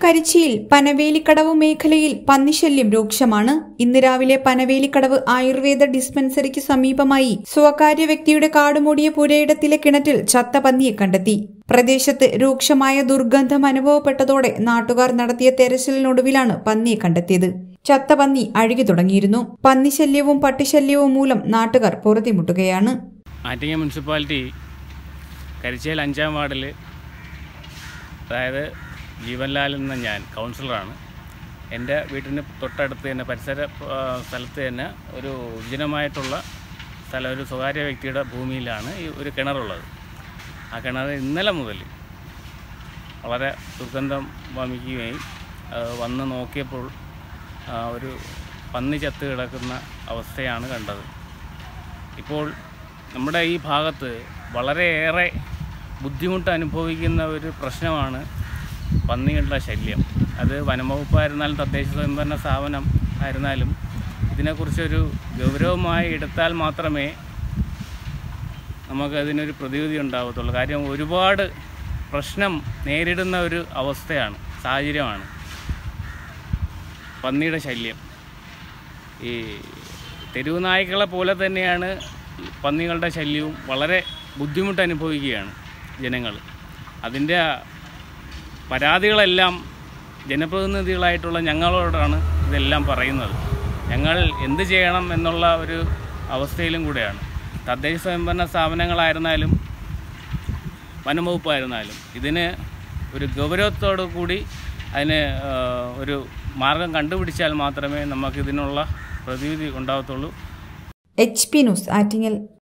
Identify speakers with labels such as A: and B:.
A: കരിച്ചിയിൽ പനവേലിക്കടവ് മേഖലയിൽ പന്നിശല്യം രൂക്ഷമാണ് ഇന്ന് രാവിലെ പനവേലിക്കടവ് ആയുർവേദ ഡിസ്പെൻസറിക്ക് സമീപമായി സ്വകാര്യ വ്യക്തിയുടെ കാടുമൂടിയ പുരയിടത്തിലെ കിണറ്റിൽ ചത്ത പന്നിയെ കണ്ടെത്തി പ്രദേശത്ത് രൂക്ഷമായ ദുർഗന്ധം അനുഭവപ്പെട്ടതോടെ നാട്ടുകാർ നടത്തിയ തെരച്ചിലിനൊടുവിലാണ് പന്നിയെ കണ്ടെത്തിയത് ചത്ത പന്നി അഴുകി തുടങ്ങിയിരുന്നു പന്നിശല്യവും പട്ടിശല്യവും മൂലം നാട്ടുകാർ പൊറുതിമുട്ടുകയാണ്
B: ആറ്റിങ്ങ മുനിസിപ്പാലിറ്റി കരിച്ചേൽ അഞ്ചാം വാർഡിൽ അതായത് ജീവൻലാൽ എന്ന ഞാൻ കൗൺസിലറാണ് എൻ്റെ വീട്ടിന് തൊട്ടടുത്ത് തന്നെ പരിസര ആ, സ്ഥലത്ത് തന്നെ ഒരു വിജനമായിട്ടുള്ള സ്ഥലം ഒരു സ്വകാര്യ വ്യക്തിയുടെ ഭൂമിയിലാണ് ഈ ഒരു കിണറുള്ളത് ആ കിണർ ഇന്നലെ മുതൽ വളരെ ദുർഗന്ധം വമിക്കുകയും ആ, വന്ന് നോക്കിയപ്പോൾ ആ, ഒരു പന്നി ചത്ത് കിടക്കുന്ന അവസ്ഥയാണ് കണ്ടത് ഇപ്പോൾ നമ്മുടെ ഈ ഭാഗത്ത് വളരെയേറെ ബുദ്ധിമുട്ട് അനുഭവിക്കുന്ന ഒരു പ്രശ്നമാണ് പന്നികളുടെ ശല്യം അത് വനംവകുപ്പായിരുന്നാലും തദ്ദേശ സ്വയംഭരണ സ്ഥാപനം ആയിരുന്നാലും ഇതിനെക്കുറിച്ചൊരു ഗൗരവമായി എടുത്താൽ മാത്രമേ നമുക്കതിനൊരു പ്രതിവിധി ഉണ്ടാകത്തുള്ളൂ കാര്യം ഒരുപാട് പ്രശ്നം നേരിടുന്ന ഒരു അവസ്ഥയാണ് സാഹചര്യമാണ് പന്നിയുടെ ശല്യം ഈ തെരുവ് നായ്ക്കളെ പോലെ തന്നെയാണ് ഈ പന്നികളുടെ ശല്യവും വളരെ ബുദ്ധിമുട്ട് അനുഭവിക്കുകയാണ് ജനങ്ങൾ അതിൻ്റെ പരാതികളെല്ലാം ജനപ്രതിനിധികളായിട്ടുള്ള ഞങ്ങളോടാണ് ഇതെല്ലാം പറയുന്നത് ഞങ്ങൾ എന്ത് ചെയ്യണം എന്നുള്ള ഒരു അവസ്ഥയിലും കൂടെയാണ് തദ്ദേശ സ്വയംഭരണ സ്ഥാപനങ്ങളായിരുന്നാലും വനംവകുപ്പായിരുന്നാലും ഇതിന് ഒരു ഗൗരവത്തോടു കൂടി അതിന് ആ, ഒരു മാർഗം കണ്ടുപിടിച്ചാൽ മാത്രമേ നമുക്കിതിനുള്ള പ്രതിവിധി ഉണ്ടാകത്തുള്ളൂ
A: എച്ച് പി ന്യൂസ് ആറ്റിങ്ങൽ